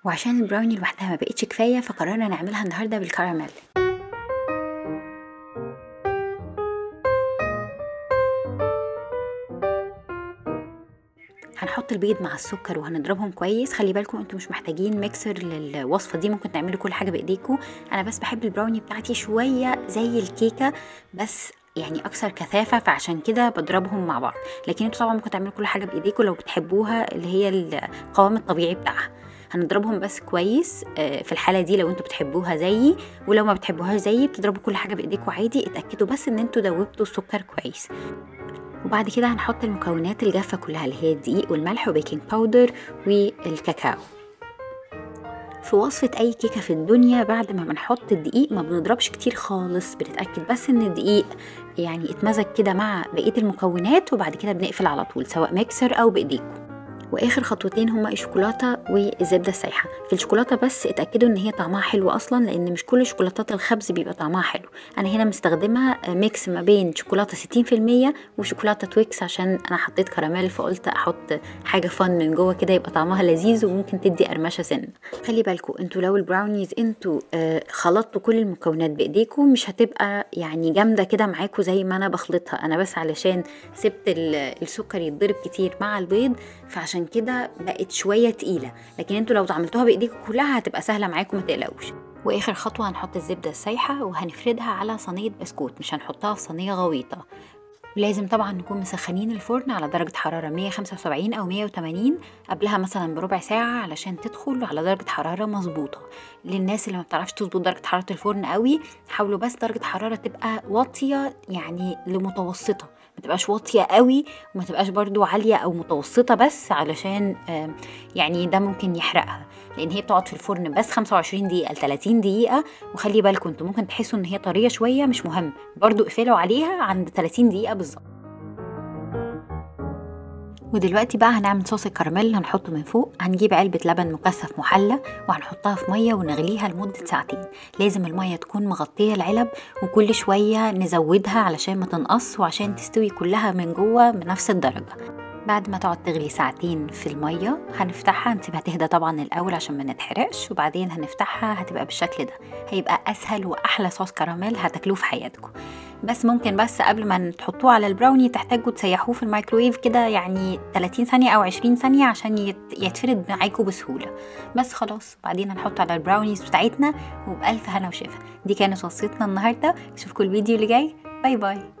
وعشان البراوني لوحدها ما بقتش كفايه فقررنا نعملها النهارده بالكراميل هنحط البيض مع السكر وهنضربهم كويس خلي بالكم انتوا مش محتاجين ميكسر للوصفه دي ممكن تعملوا كل حاجه بايديكم انا بس بحب البراوني بتاعتي شويه زي الكيكه بس يعني اكثر كثافه فعشان كده بضربهم مع بعض لكن انتوا طبعا ممكن تعملوا كل حاجه بايديكم لو بتحبوها اللي هي القوام الطبيعي بتاعها هنضربهم بس كويس في الحاله دي لو انتوا بتحبوها زيي ولو ما بتحبوهاش زيي بتضربوا كل حاجه بايديكم عادي اتاكدوا بس ان انتوا دوبتوا السكر كويس وبعد كده هنحط المكونات الجافة كلها اللي هي الدقيق والملح وبيكنج باودر والكاكاو في وصفة أي كيكة في الدنيا بعد ما بنحط الدقيق ما بنضربش كتير خالص بنتأكد بس إن الدقيق يعني اتمزج كده مع بقية المكونات وبعد كده بنقفل على طول سواء ميكسر أو بإيديكم واخر خطوتين هما الشوكولاته والزبده السايحه في الشوكولاته بس اتاكدوا ان هي طعمها حلو اصلا لان مش كل شوكولاتات الخبز بيبقى طعمها حلو انا هنا مستخدمه ميكس ما بين شوكولاته 60% وشوكولاته تويكس عشان انا حطيت كراميل فقلت احط حاجه فن من جوه كده يبقى طعمها لذيذ وممكن تدي قرمشه سن خلي بالكم انتوا لو البراونيز انتوا آه خلطتوا كل المكونات بايديكم مش هتبقى يعني جامده كده معاكم زي ما انا بخلطها انا بس علشان سبت السكر يتضرب كتير مع البيض فعشان عشان كده بقت شويه تقيله لكن انتوا لو عملتوها بايديكم كلها هتبقى سهله معاكم ما تقلقوش واخر خطوه هنحط الزبده السايحه وهنفردها على صينيه بسكوت مش هنحطها في صينيه غويطه ولازم طبعا نكون مسخنين الفرن على درجة حرارة 175 أو 180 قبلها مثلا بربع ساعة علشان تدخل على درجة حرارة مظبوطة للناس اللي ما بتعرفش تظبط درجة حرارة الفرن قوي حاولوا بس درجة حرارة تبقى واطية يعني لمتوسطة ما تبقاش واطية قوي وما تبقاش برضو عالية أو متوسطة بس علشان يعني ده ممكن يحرقها لان هي بتقعد في الفرن بس 25 دقيقه ل 30 دقيقه وخلي بالكم انتوا ممكن تحسوا ان هي طريه شويه مش مهم برضو اقفلوا عليها عند 30 دقيقه بالظبط ودلوقتي بقى هنعمل صوص الكراميل اللي هنحطه من فوق هنجيب علبة لبن مكثف محلى وهنحطها في مية ونغليها لمدة ساعتين لازم المية تكون مغطية العلب وكل شوية نزودها علشان ما تنقص وعشان تستوي كلها من جوه بنفس الدرجة بعد ما تقعد تغلي ساعتين في المية هنفتحها نسيبها تهدى طبعا الأول عشان ما نتحرقش وبعدين هنفتحها هتبقى بالشكل ده هيبقى أسهل وأحلى صوص كراميل هتاكلوه في حياتكم بس ممكن بس قبل ما تحطوه على البراوني تحتاجوا تسيحوه في الميكرويف كده يعني 30 ثانية أو 20 ثانية عشان يتفرد معاكم بسهولة بس خلاص بعدين هنحطه على البراونيز بتاعتنا وبألف هنا وشفا دي كانت وصفتنا النهاردة اشوفكم الفيديو اللي جاي باي باي